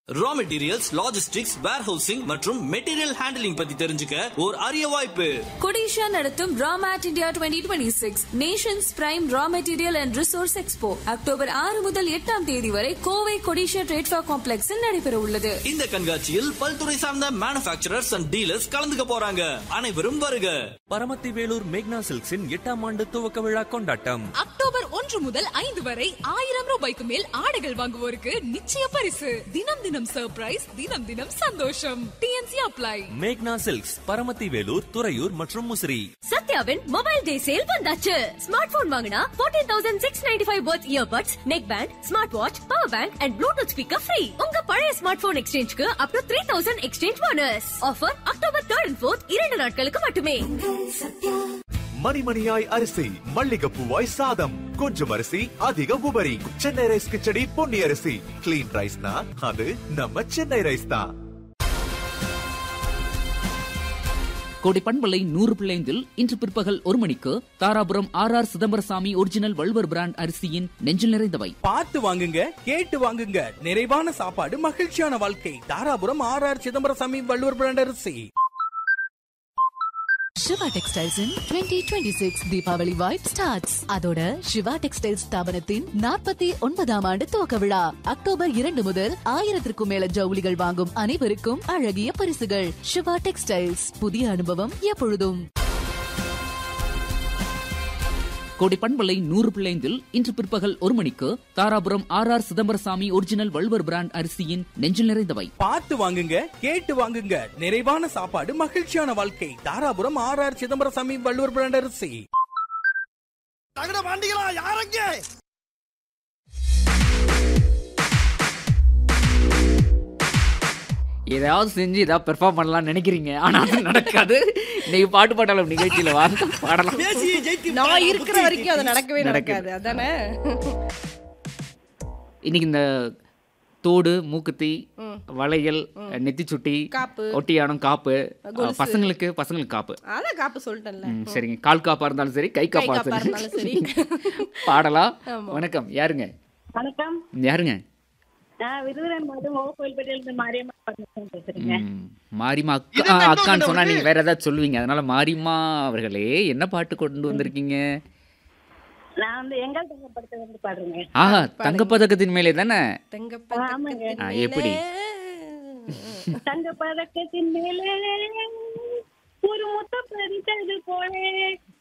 ரா materials logistics warehousing மற்றும் material handling பத்தி தெரிஞ்சுக்க ஒரு அரிய வாய்ப்பு கொடிஷா நடத்தும் Ramet India twenty twenty six nations prime raw material and resource expo October ஆறு முதல் எட்டாம் தேதி வரை கோவை கொடிஷா ட்ரேட்ஃபா காம்ப்ளெக்ஸில் நடைபெற உள்ளது இந்த கண்காட்சியில் பல்துறை சார்ந்த மேனுபேக்சரர்ஸ் அண்ட் டீலர்ஸ் கலந்துக்க போறாங்க அனைவரும் வருக பரமத்தி வேலூர் மேக்னா சில்க்ஸின் எட்டாம் ஆண்டு துவக்க விழா கொண்டாட்டம் அக்டோபர் ஒன்று முதல் ஐந்து வரை ஆயிரம் ரூபாய்க்கு மேல் ஆடைகள் வாங்குவோருக்கு நிச்சய பரிசு தினம் தினம் சர்ப்ரைஸ் தினம் தினம் சந்தோஷம் டிஎன்சி அப்ளை மேக்னா சில்க்ஸ் பரமத்தி வேலூர் துறையூர் மற்றும் முசிறி சத்யாவின் மொபைல் டே சேல் வந்தாச்சு ஸ்மார்ட் போன் வாங்கினா fourteen thousand six ninety five worth earbuds neck band smart watch power bank and Bluetooth speaker free உங்க பழைய ஸ்மார்ட் போன் எக்ஸ்சேஞ்சுக்கு up to three thousand exchange bonus offer October third and fourth இரண்டு நாட்களுக்கு மட்டுமே மணிமணியாய் அரிசி மல்லிகைப்பூவாய் சாதம் கொஞ்சம் அரிசி அதிக உபரி சென்னை ரைஸ் கிச்சடி பொன்னி அரிசி கிளீன் ரைஸ்னா அது நம்ம சென்னை ரைஸ் தான் கோடை பண்பலை நூறு பிள்ளைந்தில் இன்று பிற்பகல் ஒரு மணிக்கு Dharapuram R R Chidambarasamy original Valluvar brand அரிசியின் நெஞ்சில் நிறைந்தவை பார்த்து வாங்குங்க கேட்டு வாங்குங்க நிறைவான சாப்பாடு மகிழ்ச்சியான வாழ்க்கை Dharapuram R R Chidambarasamy Valluvar brand அரிசி Siva textiles twenty twenty six Deepavali vibe starts அதோட சிவா டெக்ஸ்டைல்ஸ் ஸ்தாபனத்தின் நாற்பத்தி ஒன்பதாம் ஆண்டு துவக்க விழா அக்டோபர் இரண்டு முதல் ஆயிரத்திற்கும் மேல ஜவுளிகள் வாங்கும் அனைவருக்கும் அழகிய பரிசுகள் சிவா டெக்ஸ்டைல்ஸ் புதிய அனுபவம் எப்பொழுதும் கோடை பண்பலை நூறு பிள்ளைந்தில் இன்று பிற்பகல் ஒரு மணிக்கு Dharapuram R R Chidambarasamy original Valluvar brand அரிசியின் நெஞ்சில் நிறைந்தவை பார்த்து வாங்குங்க கேட்டு வாங்குங்க நிறைவான சாப்பாடு மகிழ்ச்சியான வாழ்க்கை Dharapuram R R Chidambarasamy Valluvar brand அரிசி தகட பாண்டிகளா யாரங்க ஏதாவது செஞ்சு ஏதாவது பெர்ஃபார்ம் பண்ணலாம்னு நினைக்கிறீங்க ஆனா அது நடக்காது இன்னைக்கு பாட்டு பாட்டாளம் நிகழ்ச்சியில வாங்க பாடலாம் பேசி ஜெயித்து நான் இருக்கிற வரைக்கும் அது நடக்கவே நடக்குது. நடக்காது அதானே இன்னைக்கு இந்த தோடு மூக்குத்தி வளையல் நெத்தி சுட்டி காப்பு. ஒட்டியானம் காப்பு கொலுசு. பசங்களுக்கு பசங்களுக்கு காப்பு அதான் காப்பு சொல்லிட்டேன்ல ம், சரிங்க கால் காப்பா இருந்தாலும் சரி கை காப்பா காப்பா இருந்தாலும் இருந்தாலும் சரி சரி. பாடலாம் ஆமா. வணக்கம் யாருங்க வணக்கம் யாருங்க நான் விருதுரன் மாதம் கோயில்பேட்டையில இருந்து மாரியம்மா பரமேஸ்வரன் பேசுறேங்க ம், மாரிமா அக்கா ஆ, அக்கான்னு சொன்னா நீங்க வேற ஏதாவது சொல்லுவீங்க அதனால மாரிமா அவர்களே என்ன பாட்டு கொண்டு வந்திருக்கீங்க நான் வந்து எங்கள் தங்க படத்தை வந்து பாடுறேங்க ஆஹா தங்கப்பதக்கத்தின் மேலே தானே ஆமாங்க ஆ, எப்படி தங்க பதக்கத்தின் மேலே ஒரு முத்த பறித்தது போலே